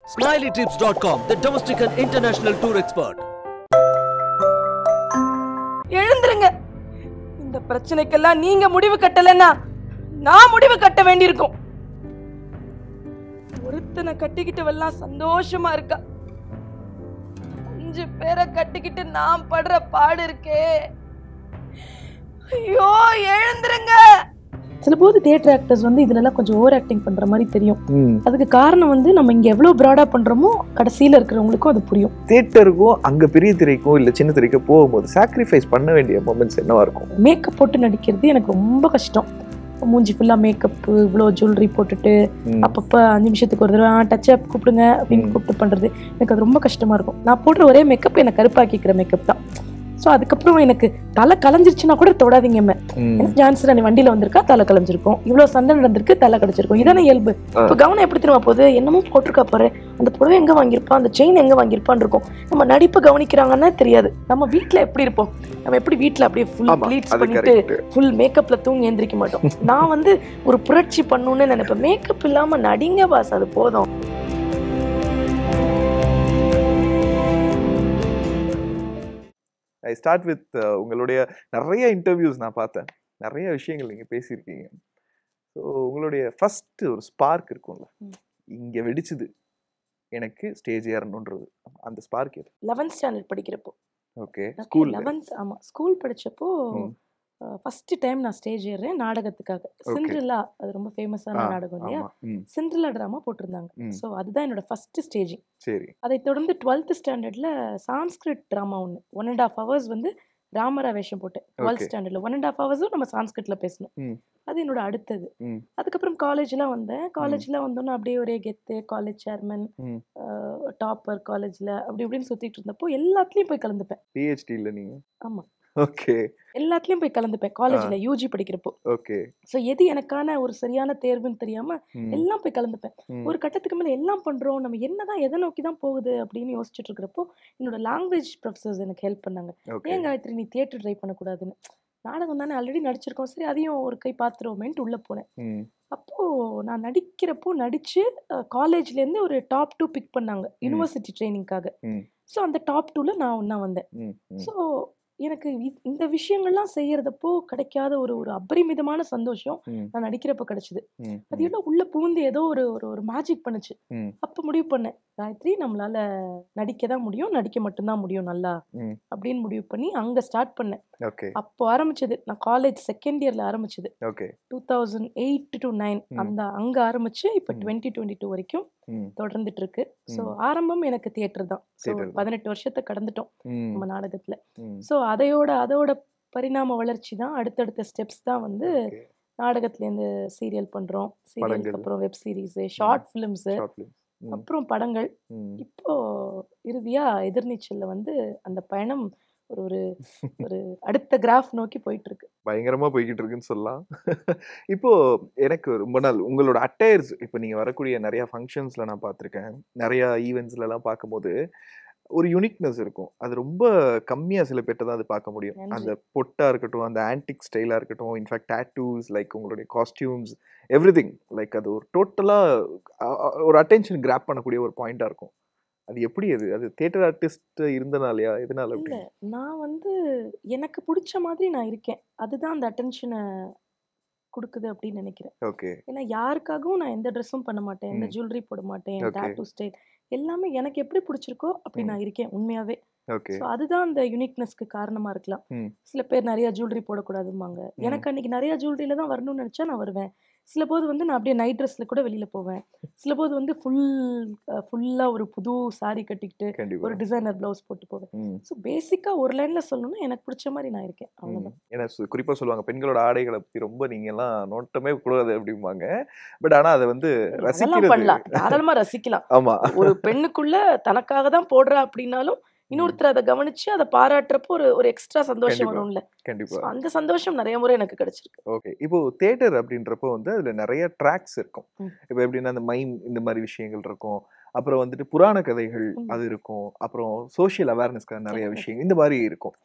SmileyTrips.com, the domestic and international tour expert. எழுந்துருங்க இந்த பிரச்சனைக்கெல்லாம் நீங்க முடிவு கட்டலைன்னா நான் முடிவு கட்ட வேண்டியிருக்கும் ஒருத்தனை கட்டிக்கிட்டவெல்லாம் சந்தோஷமா இருக்கா அஞ்சு பேரை கட்டிக்கிட்டு நான் படுற பாடு இருக்கே ஐயோ எழுந்துருங்க சில போது தியேட்டர் ஆக்டர்ஸ் வந்து இதுலலாம் கொஞ்சம் ஓவர் ஆக்டிங் பண்ற மாதிரி தெரியும் அதுக்கு காரணம் வந்து நம்ம இங்க எவ்வளவு ப்ராடா பண்றோமோ கடைசியில இருக்கிறவங்களுக்கும் அது புரியும் தியேட்டருக்கும் அங்க பெரிய திரைக்கும் இல்ல சின்ன திரைக்கும் போகும்போது சாக்ரிஃபைஸ் பண்ண வேண்டிய மூமெண்ட்ஸ் என்னவா இருக்கும் மேக்கப் போட்டு நடிக்கிறது எனக்கு ரொம்ப கஷ்டம் மூஞ்சி ஃபுல்லா மேக்கப் இவ்வளோ ஜுவல்லரி போட்டுட்டு ம். அப்பப்போ அஞ்சு நிமிஷத்துக்கு ஒரு தடவை டச் அப் கூப்பிடுங்க அப்படின்னு ம். கூப்பிட்டு பண்றது எனக்கு அது ரொம்ப கஷ்டமா இருக்கும் நான் போடுற ஒரே மேக்கப் என்னை கருப்பாக்கிக்கிற மேக்கப் தான் ஸோ அதுக்கப்புறம் எனக்கு தலை கலைஞ்சிருச்சுன்னா கூட தொடாதீங்க ம். ஜான்சன் நீ வண்டியில வந்திருக்கா தலை கலைஞ்சிருக்கும் இவ்வளவு சண்டை நடந்திருக்கு தலை கடிச்சிருக்கும் இதானே இயல்பு இப்ப கவனம் எப்படி தெரியுமா போகுது என்னமோ போட்டிருக்கா பாரு அந்த புடவை எங்க வாங்கியிருப்பான் அந்த செயின் எங்க வாங்கியிருப்பான்னு இருக்கும் நம்ம நடிப்பு கவனிக்கிறாங்கன்னா தெரியாது நம்ம வீட்ல எப்படி இருப்போம் நம்ம எப்படி வீட்ல அப்படியே ஃபுல் ஆமா ப்ளீட்ஸ் அது பண்ணிட்டு கரெக்ட் ஃபுல் மேக்கப்ல தூங்கி எந்திரிக்க மாட்டோம் நான் வந்து ஒரு புரட்சி பண்ணணும்னு நினைப்பேன் மேக்கப் இல்லாம நடிங்க பாஸ் அது போதும் ஐ ஸ்டார்ட் வித் உங்களுடைய நிறைய இன்டர்வியூஸ் நான் பார்த்தேன் நிறைய விஷயங்கள் நீங்க பேசியிருக்கீங்க ஸோ உங்களுடைய ஃபர்ஸ்ட் ஒரு ஸ்பார்க் இருக்கும்ல ம். இங்க வெடிச்சுது எனக்கு ஸ்டேஜ் ஏறணுன்றது அந்த ஸ்பார்க் எது லெவன்த் ஸ்டாண்டர்ட் படிக்கிறப்போ ஓகே ஸ்கூல் லெவன்த் ஆமா ஸ்கூல் படிச்சப்போ ம். ஃபர்ஸ்ட் டைம் நான் ஸ்டேஜ் ஏறுறேன் நாடகத்துக்காக சிண்ட்ரில்லா அது ரொம்ப ஃபேமஸான நாடகம் இல்லையா ஆமா ம் சிண்ட்ரில்லா ட்ராமா போட்டிருந்தாங்க ம். ஸோ அதுதான் என்னோட ஃபர்ஸ்ட் ஸ்டேஜிங் சரி அதை தொடர்ந்து டுவெல்த் ஸ்டாண்டர்ட்ல சான்ஸ்கிரிட் ட்ராமா ஒன்று ஒன் அண்ட் ஹாஃப் ஹவர்ஸ் வந்து ராமரா வேஷம் போட்டேன் டுவெல்த் Okay. ஸ்டாண்டர்ட்ல ஒன் அண்ட் ஹாஃப் ஹவர்ஸும் நம்ம சான்ஸ்கிரிட்ல பேசணும் ம். அது என்னோட அடுத்தது ம். அதுக்கப்புறம் காலேஜ்லாம் வந்தேன் காலேஜ்ல வந்தோன்னே அப்படியே ஒரே கெத்து காலேஜ் சேர்மன் ம். டாப்பர் காலேஜ்ல அப்படி இப்படின்னு சுத்திட்டு இருந்தப்போ எல்லாத்துலயும் போய் கலந்துப்பேன் பிஹெச்டி இல்ல நீங்க ஆமா. ஓகே எல்லாத்துலயும் போய் கலந்துப்பேன் காலேஜ்ல யூஜி படிக்கிறப்போ ஓகே ஸோ எது எனக்கான ஒரு சரியான தேர்வுன்னு தெரியாம எல்லாம் போய் கலந்துப்பேன் ஒரு கட்டத்துக்கு மேல எல்லாம் பண்றோம் நம்ம என்னதான் எதை நோக்கி தான் போகுது அப்படின்னு யோசிச்சுட்டு இருக்கிறப்போ என்னோட லாங்குவேஜ் ப்ரொஃபசர்ஸ் எனக்கு ஹெல்ப் பண்ணாங்க ஓகே ஏன் காயத்ரி நீ தியேட்டர் ட்ரை பண்ணக்கூடாதுன்னு நாடகம் தானே ஆல்ரெடி நடிச்சிருக்கோம் சரி அதையும் ஒரு கை பார்த்துருவோமேன்ட்டு உள்ள போனேன் ம் அப்போ நான் நடிக்கிறப்போ நடிச்சு காலேஜ்ல இருந்து ஒரு டாப் டூ பிக் பண்ணாங்க யூனிவர்சிட்டி ட்ரைனிங்காக ம். ஸோ அந்த டாப் டூல நான் ஒன்றா வந்தேன் ம் ம் ஸோ எனக்கு இ- இந்த விஷயங்கள்லாம் செய்யறதப்போ கிடைக்காத ஒரு ஒரு அபரிமிதமான சந்தோஷம் ம். நான் நடிக்கிறப்ப கிடைச்சது ம் அது எல்லாம் உள்ள பூந்து ஏதோ ஒரு ஒரு ஒரு மேஜிக் பண்ணுச்சு ம். அப்ப முடிவு பண்ணேன் காயத்ரி நம்மளால நடிக்க தான் முடியும் நடிக்க மட்டும்தான் முடியும் நல்லா ம். அப்படின்னு முடிவு பண்ணி அங்க ஸ்டார்ட் பண்ணேன் ஓகே அப்போ ஆரம்பிச்சது நான் காலேஜ் செகண்ட் இயர்ல ஆரம்பிச்சது okay two thousand eight to nine ம். அந்த அங்க ஆரம்பிச்சு இப்போ ம். டுவெண்ட்டி டுவெண்ட்டி டூ வரைக்கும் ம் தொடர்ந்துட்டு இருக்கு ஸோ ம். ஆரம்பம் எனக்கு தியேட்டர் தான் ஸோ Theatre தான். பதினெட்டு வருஷத்தை கடந்துட்டோம் ம் நம்ம நாடகத்துல ம் ஸோ அதையோட அதோட பரிணாம வளர்ச்சி தான் அடுத்தடுத்த ஸ்டெப்ஸ் தான் வந்து ஓகே நாடகத்துலேருந்து சீரியல் பண்றோம் சீரியலுக்கு படங்கள். அப்புறம் web series short films short films ம் அப்புறம் படங்கள் ம் இப்போ இறுதியா எதிர்நீச்சல்ல வந்து அந்த பயணம் ஒரு ஒரு ஒரு அடுத்த கிராஃப் நோக்கி போயிட்டு இருக்கு பயங்கரமா போய்கிட்டு இருக்குன்னு சொல்லலாம் இப்போ எனக்கு ரொம்ப நாள் உங்களோட அட்டையர்ஸ் இப்போ நீங்க வரக்கூடிய நிறைய ஃபங்க்ஷன்ஸ்ல நான் பார்த்துருக்கேன் நிறைய ஈவெண்ட்ஸ்ல எல்லாம் பார்க்கும்போது ஒரு யூனிக்னஸ் இருக்கும் அது ரொம்ப கம்மியா சில பேர்ட்ட தான் அது பார்க்க முடியும் நன்றி. அந்த பொட்டா இருக்கட்டும் அந்த ஆன்டிக் ஸ்டைலா இருக்கட்டும் இன்ஃபேக்ட் டேட்டூஸ் லைக் உங்களுடைய காஸ்டியூம்ஸ் எவ்ரி லைக் அது ஒரு டோட்டலா ஒரு அட்டென்ஷன் கிராப் பண்ணக்கூடிய ஒரு பாயிண்டா இருக்கும் அது எப்படி அது அது தியேட்டர் ஆர்டிஸ்ட் இருந்தனாலயா எதனால இல்ல அப்படி நான் வந்து எனக்கு பிடிச்ச மாதிரி நான் இருக்கேன் அதுதான் அந்த அட்டென்ஷனை கொடுக்குது அப்படின்னு நினைக்கிறேன் ஓகே ஏன்னா யாருக்காகவும் நான் எந்த ட்ரெஸ்ஸும் பண்ண மாட்டேன் எந்த ம். ஜுவல்லரி போட மாட்டேன் Okay. டேட்டூ ஸ்டைல் எல்லாமே எனக்கு எப்படி பிடிச்சிருக்கோ அப்படி ம். நான் இருக்கேன் உண்மையாவே ஓகே ஸோ அதுதான் அந்த யூனிக்னஸ்க்கு காரணமா இருக்கலாம் ம். சில பேர் நிறைய ஜுவல்லரி போடக்கூடாதும்பாங்க எனக்கு அன்னைக்கு நிறைய ஜுவல்லரியில தான் வரணும்னு நினைச்சா நான் வருவேன் சில போது வந்து நான் அப்படியே நைட் ட்ரெஸ்ல கூட வெளியில போவேன் சில போது வந்து ஃபுல் ஃபுல்லா ஒரு புது saree கட்டிக்கிட்டு கண்டிப்பா ஒரு டிசைனர் பிளவுஸ் போட்டு போவேன் ம் ஸோ பேசிக்கா ஒரு லைன்ல சொல்லணும்னா எனக்கு பிடிச்ச மாதிரி நான் இருக்கேன் அவ்வளவுதான் ம். ஏன்னா சு- குறிப்பா சொல்லுவாங்க பெண்களோட ஆடைகளை பத்தி ரொம்ப நீங்க எல்லாம் நோட்டமே கூடாது அப்படிம்பாங்க பட் ஆனா அதை வந்து அதெல்லாம் ரசிக்கிறது பண்ணலாம் தாராளமா ரசிக்கலாம் ஆமா ஒரு பெண்ணுக்குள்ள தனக்காக தான் போடுறா அப்படின்னாலும் இன்னொருத்தர் அதை கவனிச்சு அதை பாராட்டுறப்போ ஒரு ஒரு எக்ஸ்ட்ரா சந்தோஷம் கண்டிப்பா. வரும்ல கண்டிப்பா So, அந்த சந்தோஷம் நிறைய முறை எனக்கு கிடைச்சிருக்கு ஓகே இப்போ தேட்டர் அப்படின்றப்போ வந்து அதுல நிறைய ட்ராக்ஸ் இருக்கும் ம். இப்போ எப்படின்னா அந்த மைம் இந்த மாதிரி விஷயங்கள் இருக்கும் அப்புறம் வந்துட்டு புராண கதைகள் ம். அது இருக்கும் அப்புறம் சோஷியல் அவேர்னஸ்க்கான நிறைய Correct. விஷயங்கள் இந்த மாதிரி இருக்கும்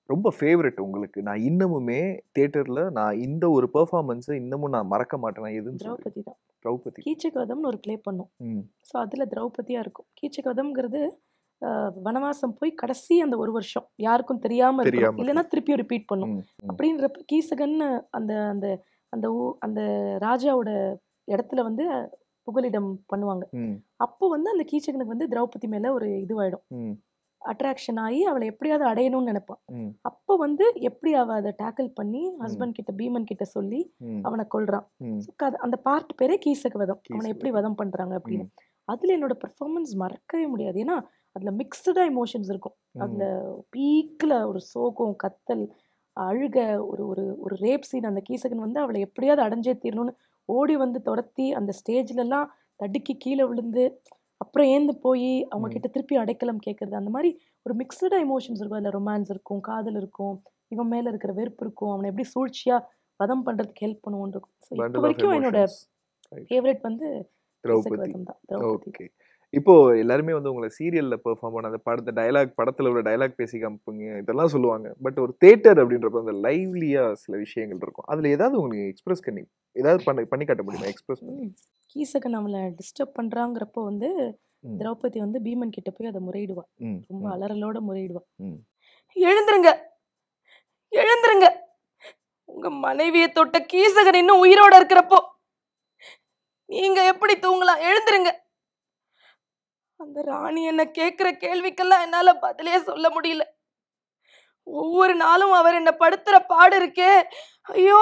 ரொம்ப ஃபேவரட் உங்களுக்கு நான் இன்னமுமே தியேட்டர்ல நான் இந்த ஒரு பெர்ஃபார்மன்ஸை இன்னமும் நான் மறக்க மாட்டேன் நான் எதுன்னு சொல்றீங்க திரௌபதி தான் திரௌபதி கீச்சகவதம்னு ஒரு ப்ளே பண்ணோம் ம் ஸோ அதில் திரௌபதியாக இருக்கும் கீச்சகவதம்ங்கிறது ஆஹ், வனவாசம் போய் கடைசி அந்த ஒரு வருஷம் யாருக்கும் தெரியாம தெரியாம இருக்கணும் இல்லைன்னா திருப்பியும் ரிப்பீட் பண்ணும் ம், ம். அப்படின்றப்ப கீசகன்னு அந்த அந்த அந்த ஊ அந்த ராஜாவோட இடத்துல வந்து புகலிடம் பண்ணுவாங்க ம், அப்போ வந்து அந்த கீச்சகனுக்கு வந்து திரௌபதி மேல ஒரு இதுவாயிடும் ம், அட்ராக்ஷன் ஆகி அவளை எப்படியாவது அடையணும்னு நினைப்பான் ம், அப்போ வந்து எப்படி அவ அதை டேக்கிள் பண்ணி ஹஸ்பண்ட் கிட்ட பீமன் கிட்ட சொல்லி ம், அவனை கொல்றான் ம். So, கதை- அந்த பார்ட் பேரே கீசக வதம் அவனை கீசக எப்படி வதம் பண்றாங்க அப்படின்னு ம். அதுல என்னோட பெர்ஃபார்மன்ஸ் மறக்கவே முடியாது ஏன்னா அதுல மிக்சடா எமோஷன்ஸ் இருக்கும் அதுல பீக்ல ஒரு சோகம் கத்தல் அழுக ஒரு ஒரு ஒரு ரேப் சீன் அந்த கீசகன் வந்து அவளை எப்படியாவது அடைஞ்சே தீரணும்னு ஓடி வந்து துரத்தி அந்த ஸ்டேஜ்ல எல்லாம் தடுக்கி கீழே விழுந்து அப்புறம் ஏந்து போய் அவங்க ம். கிட்ட திருப்பி அடைக்கலம் கேட்கறது அந்த மாதிரி ஒரு மிக்சடா எமோஷன்ஸ் இருக்கும் அதுல ரொமான்ஸ் இருக்கும் காதல் இருக்கும் இவன் மேல இருக்கிற வெறுப்பு இருக்கும் அவனை எப்படி சூழ்ச்சியா வதம் பண்றதுக்கு ஹெல்ப் பண்ணுவோம் இருக்கும் So, இப்போ Bundle of வரைக்கும் என்னோட emotions. ஃபேவரட் வந்து திரௌபதி கீசகவதம் தான் திரௌபதி ஓகே இப்போ எல்லாருமே வந்து உங்களை சீரியல்ல பெர்ஃபார்ம் பண்ண அந்த படத்தை டயலாக் படத்துல ஒரு டயலாக் பேசி காமிப்பீங்க இதெல்லாம் சொல்லுவாங்க பட் ஒரு தேட்டர் அப்படின்றப்ப அந்த லைவ்லியா சில விஷயங்கள் இருக்கும் அதுல ஏதாவது உங்களுக்கு எக்ஸ்பிரஸ் பண்ணி ஏதாவது பண்ணி பண்ணி காட்ட முடியுமா எக்ஸ்பிரஸ் பண்ணி ம். கீசகன் அவளை டிஸ்டர்ப் பண்றாங்கிறப்போ வந்து ம். திரௌபதி வந்து பீமன் கிட்ட போய் அதை முறையிடுவா ம், ரொம்ப ம், அலறலோட முறையிடுவா ம். எழுந்துருங்க எழுந்துருங்க உங்க மனைவியை தொட்ட கீசகன் இன்னும் உயிரோட இருக்கிறப்போ நீங்க எப்படி தூங்கலாம் எழுந்துருங்க அந்த ராணி என்ன கேக்குற கேள்விக்கெல்லாம் என்னால பதிலே சொல்ல முடியல ஒவ்வொரு நாளும் அவர் என்ன படுத்துற பாடு இருக்கே ஐயோ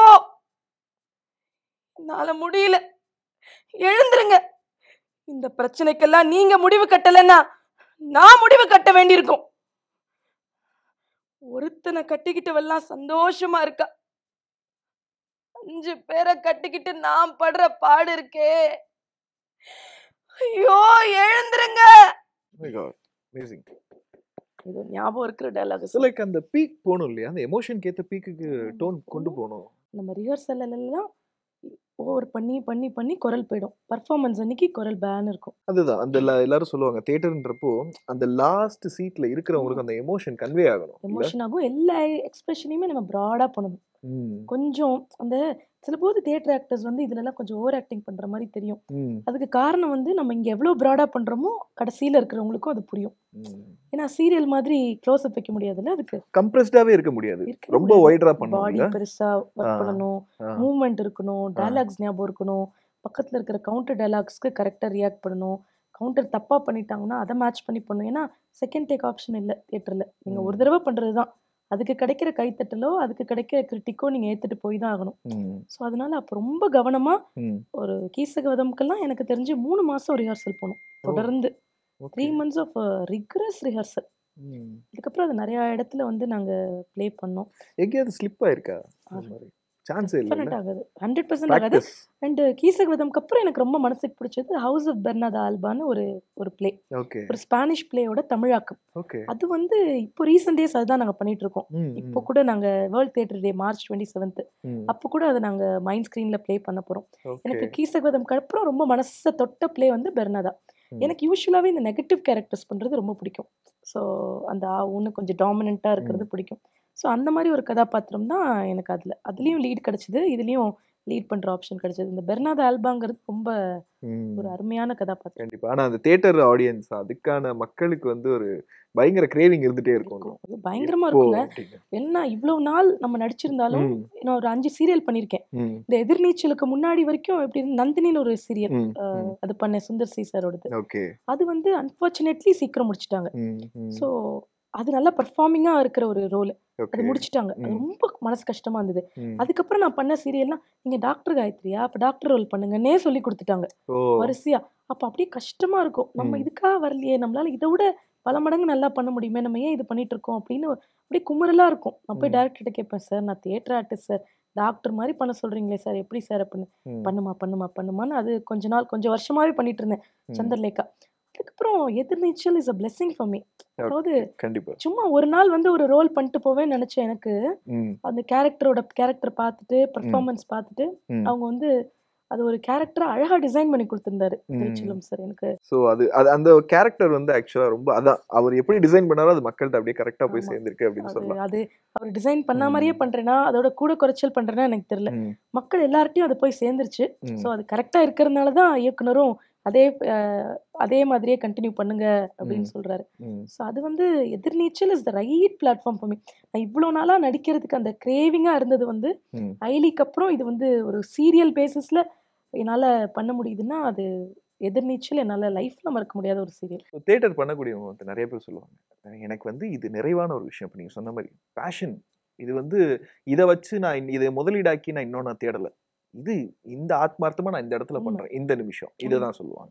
என்னால முடியல எழுந்துருங்க இந்த பிரச்சனைக்கெல்லாம் நீங்க முடிவு கட்டலைன்னா நான் முடிவு கட்ட வேண்டியிருக்கும் ஒருத்தனை கட்டிக்கிட்டவெல்லாம் சந்தோஷமா இருக்கா அஞ்சு பேரை கட்டிக்கிட்டு நான் படுற பாடு இருக்கே ஐயோ எழுந்துருங்க அமேசிங் இது ஞாபகம் இருக்கிற டைலாக் ஸோ லைக் அந்த பீக் போகணும் இல்லையா அந்த எமோஷனுக்கு ஏற்ற பீக்குக்கு டோன் கொண்டு போகணும் நம்ம ரிஹர்சல் எல்லாம் ஓவர் பண்ணி பண்ணி பண்ணி குரல் போயிடும் பர்ஃபார்மன்ஸ் அன்னைக்கு குரல் பேன் இருக்கும் அதுதான் அந்த எல்லா- எல்லாரும் சொல்லுவாங்க தேட்டர்ன்றப்போ அந்த லாஸ்ட் சீட்ல இருக்கிறவங்களுக்கு அந்த எமோஷன் கன்வே ஆகணும் இல்ல எமோஷன் ஆகும் எல்லா எக்ஸ்பிரஷனையுமே நம்ம ப்ராடா பண்ணணும் ம், கொஞ்சம் அந்த சில போது தியேட்டர் ஆக்டர்ஸ் வந்து இதுலலாம் கொஞ்சம் ஓவர் ஆக்டிங் பண்ற மாதிரி தெரியும் ம், அதுக்கு காரணம் வந்து நம்ம இங்க எவ்வளவு ப்ராடா பண்றோமோ கடைசியில இருக்கிறவங்களுக்கும் அது புரியும் ம். ஏன்னா சீரியல் மாதிரி க்ளோஸ் அப் வைக்க முடியாதுல்ல அதுக்கு கம்ப்ரெஸ்டாவே இருக்க முடியாது இருக்கவே ரொம்ப முடியாது. ஒய்டரா பாடி பண்ணுவாங்க பெருசா ஆ. ஒர்க் பண்ணணும் ஆ. மூவ்மெண்ட் இருக்கணும் டயலாக்ஸ் ஞாபகம் இருக்கணும் பக்கத்துல இருக்கிற கவுண்டர் டயலாக்ஸ்க்கு கரெக்டா ரியாக்ட் பண்ணணும் கவுண்டர் தப்பா பண்ணிட்டாங்கன்னா அதை மேட்ச் பண்ணி பண்ணணும் ஏன்னா செகண்ட் டேக் ஆப்ஷன் இல்லை தியேட்டர்ல நீங்க ஒரு ம். தடவை பண்றதுதான் அதுக்கு கிடைக்கிற கைத்தட்டலோ அதுக்கு கிடைக்கிற கிரிட்டிக்கோ நீங்க ஏத்துட்டு போய் தான் ஆகணும் ம், ஸோ அதனால அப்போ ரொம்ப கவனமா ம். ஒரு கீசகவதம்க்கெல்லாம் எனக்கு தெரிஞ்சு மூணு மாசம் ரிஹர்சல் போனோம் ஓ, தொடர்ந்து three okay. Months of rigorous rehearsal ம். இதுக்கப்புறம் அது நிறைய இடத்துல வந்து நாங்க ப்ளே பண்ணோம் எங்கேயாவது ஸ்லிப் ஆயிருக்கா அந்த மாதிரி சான்ஸே இல்லை டெஃபினட் ஆகுது ஹண்ட்ரட் பர்சன்ட் ஆகாது ப்ராக்டிஸ் அண்ட் கீசகவதம்க்கு அப்புறம் எனக்கு ரொம்ப மனசுக்கு பிடிச்சது ஹவுஸ் ஆஃப் பெர்னாதா ஆல்பான்னு ஒரு ஒரு ப்ளே ஓகே ஒரு ஸ்பானிஷ் பிளேயோட தமிழாக்கம் ஓகே அது வந்து இப்போ ரீசெண்ட் டேஸ் அதுதான் நாங்க பண்ணிட்டு இருக்கோம் ம், இப்போ ம், கூட நாங்க world theatre day March twenty seventh ம். அப்போ கூட அதை நாங்க மைண்ட் ஸ்க்ரீன்ல ப்ளே பண்ண போறோம் ஓகே எனக்கு கீசகவதம்க்கு அப்புறம் ரொம்ப மனசை தொட்ட ப்ளே வந்து பெர்னாதா ம். எனக்கு யூஸ்வலாகவே இந்த நெகட்டிவ் கேரக்டர்ஸ் பண்றது ரொம்ப பிடிக்கும் ஸோ அந்த ஒன்று கொஞ்சம் டாமினண்ட்டாக இருக்கிறது பிடிக்கும் ஸோ அந்த மாதிரி ஒரு கதாபாத்திரம் தான் எனக்கு அதில் அதுலேயும் லீட் கிடச்சிது இதுலேயும் லீட் பண்ணுற ஆப்ஷன் கிடச்சிது இந்த பெர்னாதா ஆல்பாங்கிறது ரொம்ப ம். ஒரு அருமையான கதாபாத்திரம் கண்டிப்பா ஆனா அந்த தியேட்டர் ஆடியன்ஸ் அதுக்கான மக்களுக்கு வந்து ஒரு பயங்கர கிரேவிங் இருந்துட்டே இருக்கும் இருக்கும். அது பயங்கரமா எப்போ இருக்குங்க அப்படின்னு. என்ன இவ்வளவு நாள் நம்ம நடிச்சிருந்தாலும் ம், நான் ஒரு அஞ்சு சீரியல் பண்ணியிருக்கேன் ம், இந்த எதிர்நீச்சலுக்கு முன்னாடி வரைக்கும் எப்படி இருந்து- நந்தினின்னு ஒரு சீரியல் ம், ம். அது பண்ணேன் சுந்தர் சி சாரோடது ஓகே அது வந்து அன்பார்ச்சுனேட்லி சீக்கிரம் முடிச்சிட்டாங்க ம், ம். ஸோ அது நல்லா பர்ஃபார்மிங்காக இருக்கிற ஒரு ரோல் ஓகே அது முடிச்சிட்டாங்க அது ம். ரொம்ப மனசு கஷ்டமா இருந்தது ம். அதுக்கப்புறம் நான் பண்ண சீரியல்லாம் நீங்க டாக்டர் காயத்ரியா அப்ப டாக்டர் ரோல் பண்ணுங்கன்னே சொல்லி கொடுத்துட்டாங்க ஓ வரிசையா அப்ப அப்படியே கஷ்டமா இருக்கும் நம்ம ம். இதுக்காக வரலையே நம்மளால இதை விட பல மடங்கு நல்லா பண்ண முடியுமே நம்ம ஏன் இது பண்ணிட்டு இருக்கோம் அப்படின்னு அப்படியே குமுறலா இருக்கும் நான் போய் ம். டேரக்டர்கிட்ட கேட்பேன் சார் நான் தியேட்டர் ஆர்டிஸ்ட் சார் டாக்டர் மாதிரி பண்ண சொல்றீங்களே சார் எப்படி சார் அப்படின்னு ம், பண்ணுமா பண்ணுமா பண்ணுமான்னு அது கொஞ்ச நாள் கொஞ்சம் வருஷமாவே பண்ணிட்டு இருந்தேன் ம். சந்திரலேகா அதுக்கப்புறம் Ethirneechal is a blessing for me அதாவது கண்டிப்பா சும்மா ஒரு நாள் வந்து ஒரு ரோல் பண்ணிட்டு போவேன்னு நினைச்சேன் எனக்கு ம், அந்த கேரக்டரோட கேரக்டர் பார்த்துட்டு பெர்ஃபார்மன்ஸ் பார்த்துட்டு ம். அவங்க வந்து அது ஒரு கேரக்டரா அழகா டிசைன் பண்ணி கொடுத்திருந்தாரு ம். திருச்சிலம் சார் எனக்கு ஸோ அது அது அந்த கேரக்டர் வந்து ஆக்சுவலா ரொம்ப அதான் அவர் எப்படி டிசைன் பண்ணாரோ அது மக்கள்கிட்ட அப்படியே கரெக்டா போய் ஆமா. சேர்ந்திருக்கு அப்படின்னு அது சொல்லலாம் அது அவர் டிசைன் பண்ண ம். மாதிரியே பண்றேன்னா அதோட கூட குறைச்சல் பண்றேன்னா எனக்கு தெரியல ம், மக்கள் எல்லார்ட்டையும் அது போய் சேர்ந்துருச்சு ம், ஸோ அது கரெக்டா இருக்கிறதுனால தான் இயக்குனரும் அதே அஹ், அதே மாதிரியே கண்டினியூ பண்ணுங்க அப்படின்னு ம். சொல்றாரு ம், ஸோ அது வந்து Ethirneechal is the right platform for me நான் இவ்வளோ நாளாக நடிக்கிறதுக்கு அந்த கிரேவிங்காக இருந்தது வந்து ம். ஐலிக்கு அப்புறம் இது வந்து ஒரு சீரியல் பேசிஸில் என்னால் பண்ண முடியுதுன்னா அது எதிர்நீச்சல் என்னால் லைஃப்பில் மறக்க முடியாத ஒரு சீரியல் தேட்டர் பண்ணக்கூடியவங்க வந்து நிறைய பேர் சொல்லுவாங்க எனக்கு வந்து இது நிறைவான ஒரு விஷயம் இப்போ நீங்கள் சொன்ன மாதிரி பேஷன் இது வந்து இதை வச்சு நான் இன்ன- இதை முதலீடாக்கி நான் இன்னும் நான் தேடலை இது இந்த ஆத்மார்த்தமா நான் இந்த இடத்துல உண்மை. பண்றேன் இந்த நிமிஷம் இதை தான் சொல்லுவாங்க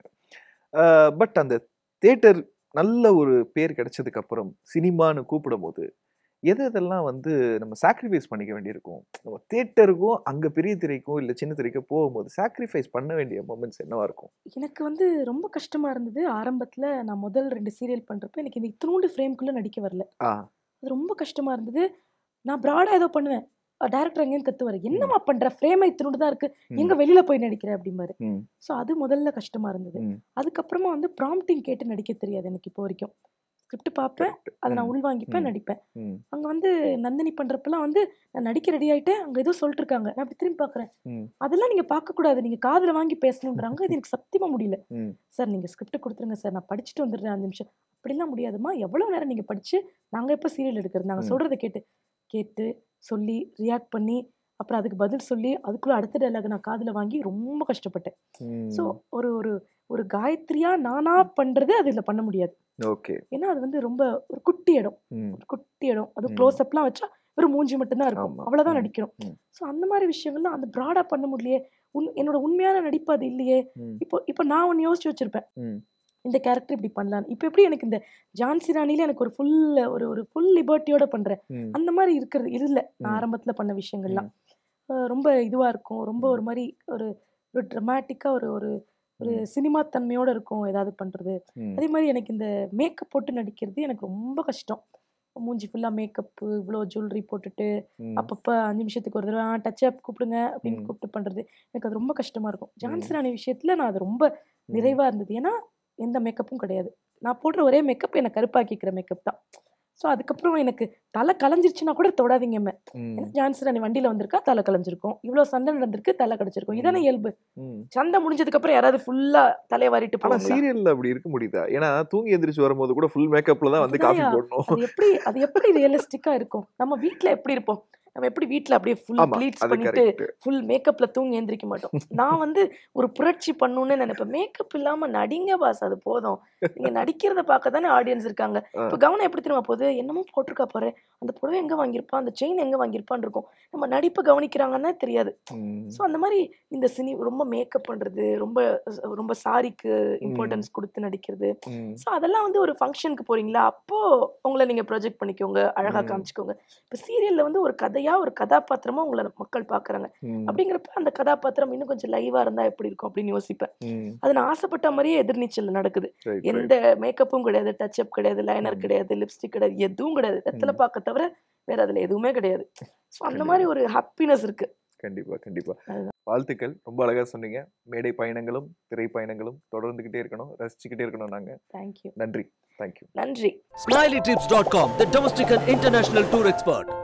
பட் அந்த தேட்டர் நல்ல ஒரு பேர் கிடைச்சதுக்கு அப்புறம் சினிமான்னு கூப்பிடும் போது எது எதெல்லாம் வந்து நம்ம சாக்ரிஃபைஸ் பண்ணிக்க வேண்டியிருக்கும் நம்ம தேட்டருக்கும் அங்க பெரிய திரைக்கும் இல்ல சின்ன திரைக்கோ போகும்போது சாக்ரிஃபைஸ் பண்ண வேண்டிய மூமெண்ட்ஸ் என்னவா இருக்கும் எனக்கு வந்து ரொம்ப கஷ்டமாக இருந்தது ஆரம்பத்தில் நான் முதல் ரெண்டு சீரியல் பண்ணுறப்ப எனக்கு இந்த இத்தினூண்டு ஃப்ரேம்குள்ளே நடிக்க வரல ஆ அது ரொம்ப கஷ்டமாக இருந்தது நான் ப்ராடாக ஏதோ பண்ணுவேன் டேரக்டர் எங்கேயும் கத்துவார் என்னம்மா பண்ற ஃப்ரேமை இத்தினூண்டு தான் இருக்கு ம், எங்க வெளியில போய் நடிக்கிற அப்படிம்பாரு ம், ஸோ அது முதல்ல கஷ்டமா இருந்தது ம். அதுக்கப்புறமா வந்து ப்ராம்ப்டிங் கேட்டு நடிக்க தெரியாது எனக்கு இப்போ வரைக்கும் ஸ்கிரிப்ட் பார்ப்பேன் correct. அதை நான் ம், உள்வாங்கிப்பேன் ம். நடிப்பேன் ம், அங்க வந்து நந்தினி பண்றப்பெல்லாம் வந்து நான் நடிக்க ரெடி ஆயிட்டேன் அங்க ஏதோ சொல்லிட்டு இருக்காங்க நான் அப்படி திரும்பி பாக்குறேன் ம், அதெல்லாம் நீங்க பார்க்க கூடாது நீங்க காதுல வாங்கி பேசணுன்றாங்க இது எனக்கு சத்தியமா முடியல ம். சார் நீங்க ஸ்கிரிப்ட் கொடுத்துருங்க சார் நான் படிச்சுட்டு வந்துடுறேன் அஞ்சு நிமிஷம் அப்படிலாம் முடியாதுமா எவ்வளவு நேரம் நீங்க படிச்சு நாங்க எப்ப சீரியல் எடுக்கிறது நாங்க ம். சொல்றதை கேட்டு கேட்டு சொல்லி ரியாக்ட் பண்ணி அப்புறம் அதுக்கு பதில் சொல்லி அதுக்குள்ள அடுத்த டைலாக் நான் காதுல வாங்கி ரொம்ப கஷ்டப்பட்டேன் ஸோ ம். ஒரு ஒரு ஒரு காயத்ரியா நானா பண்றது அதுல பண்ண முடியாது ஓகே ஏன்னா அது வந்து ரொம்ப ஒரு குட்டி இடம் ம், ஒரு குட்டி இடம் அது ம். க்ளோஸ் அப்லாம் வச்சா வெறும் மூஞ்சி மட்டும்தான் இருக்கும் ஆமா. அவ்வளவுதான் ம். நடிக்கிறோம் ம். ஸோ அந்த மாதிரி விஷயங்கள்லாம் அந்த ப்ராடா பண்ண முடியலையே உன் என்னோட உண்மையான நடிப்பு அது இல்லையே ம், இப்போ இப்போ நான் ஒன்று யோசிச்சு வச்சிருப்பேன் ம். இந்த கேரக்டர் இப்படி பண்ணலாம் இப்போ எப்படி எனக்கு இந்த ஜான்சி ராணில எனக்கு ஒரு ஃபுல் ஒரு ஒரு ஃபுல் லிபர்ட்டியோட பண்றேன் ம், அந்த மாதிரி இருக்கிறது இல்ல நான் ம். ஆரம்பத்துல பண்ண விஷயங்கள்லாம் அஹ் ரொம்ப இதுவா இருக்கும் ரொம்ப ஒரு மாதிரி ஒரு ஒரு ட்ரமாட்டிக்கா ஒரு ஒரு ஒரு ம். சினிமா தன்மையோட இருக்கும் ஏதாவது பண்றது ம். அதே மாதிரி எனக்கு இந்த மேக்கப் போட்டு நடிக்கிறது எனக்கு ரொம்ப கஷ்டம் மூஞ்சி ஃபுல்லா மேக்கப்பு இவ்வளோ ஜுவல்லரி போட்டுட்டு ம். அப்பப்போ அஞ்சு நிமிஷத்துக்கு ஒரு தடவை டச் அப் கூப்பிடுங்க அப்படின்னு ம். கூப்பிட்டு பண்றது எனக்கு அது ரொம்ப கஷ்டமா இருக்கும் ஜான்சி ம். ராணி விஷயத்துல நான் அது ரொம்ப ம். நிறைவா இருந்தது ஏன்னா எந்த மேக்கப்பும் கிடையாது நான் போடுற ஒரே மேக்கப் என்னை கருப்பாக்கிக்கிற மேக்கப் தான் ஸோ அதுக்கப்புறம் எனக்கு தலை கலைஞ்சிருச்சுன்னா கூட தொடாதீங்க ம். ஏன்னா ஜான்சி ராணி வண்டியில வந்திருக்கா தலை கலைஞ்சிருக்கும் இவ்வளோ சண்டை நடந்திருக்கு தலை கடிச்சிருக்கும் இதானே இயல்பு ம். சண்டை முடிஞ்சதுக்கு அப்புறம் யாராவது ஃபுல்லா தலையை வாரிட்டு ஆனா போவாங்களா சீரியல்ல அப்படி இருக்க முடியுதா ஏன்னா தூங்கி எந்திரிச்சு வரும்போது கூட ஃபுல் மேக்கப்ல தான் வந்து காஃபி அதுதான்யா. போடணும் அது எப்படி அது எப்படி ரியலிஸ்டிக்கா இருக்கும் நம்ம வீட்ல எப்படி இருப்போம் நம்ம எப்படி வீட்ல அப்படியே ஃபுல் ஆமா ப்ளீட்ஸ் அது பண்ணிட்டு கரெக்ட் ஃபுல் மேக்கப்ல தூங்கி எந்திரிக்க மாட்டோம் நான் வந்து ஒரு புரட்சி பண்ணணும்னு நினைப்பேன் மேக்கப் இல்லாம நடிங்க பாஸ் அது போதும் நீங்க நடிக்கிறத பார்க்க தானே ஆடியன்ஸ் இருக்காங்க ஆ. இப்ப கவனம் எப்படி தெரியுமா போகுது என்னமோ போட்டிருக்கா பாரு அந்த புடவை எங்க வாங்கியிருப்பான் அந்த செயின் எங்க வாங்கியிருப்பான்னு இருக்கும் நம்ம நடிப்பை கவனிக்கிறாங்கன்னா தெரியாது ஸோ அந்த மாதிரி இந்த சினி ரொம்ப மேக்கப் பண்றது ரொம்ப ரொம்ப சாரிக்கு இம்பார்ட்டன்ஸ் கொடுத்து நடிக்கிறது ஸோ அதெல்லாம் வந்து ஒரு ஃபங்க்ஷனுக்கு போறீங்களா அப்போ உங்களை நீங்க ப்ரொஜெக்ட் பண்ணிக்கோங்க அழகா ம். காமிச்சுக்கோங்க இப்போ சீரியல்ல வந்து ஒரு கதையா ஒரு கதாபாத்திரமா உங்களை மக்கள் பாக்குறாங்க அப்படிங்கிறப்ப அந்த கதாபாத்திரம் இன்னும் கொஞ்சம் லைவா இருந்தா எப்படி இருக்கும் அப்படின்னு யோசிப்பேன் அது நான் ஆசைப்பட்ட மாதிரியே எதிர்நீச்சல் நடக்குது எந்த மேக்கப்பும் கிடையாது டச் அப் கிடையாது லைனர் ம். கிடையாது லிப்ஸ்டிக் கிடையாது எதுவும் கிடையாது வெத்தலை ம். பார்க்க தவிர வேற அதுல எதுவுமே கிடையாது ஸோ அந்த கண்டிப்பா. மாதிரி ஒரு ஹாப்பினஸ் இருக்கு கண்டிப்பா கண்டிப்பா அதுதான். வாழ்த்துக்கள் ரொம்ப அழகா சொன்னீங்க மேடை பயணங்களும் திரை பயணங்களும் தொடர்ந்துகிட்டே இருக்கணும் ரசிச்சுக்கிட்டே இருக்கணும் நாங்க தேங்க்யூ நன்றி தேங்க்யூ நன்றி SmileyTrips.com, the domestic and international tour expert.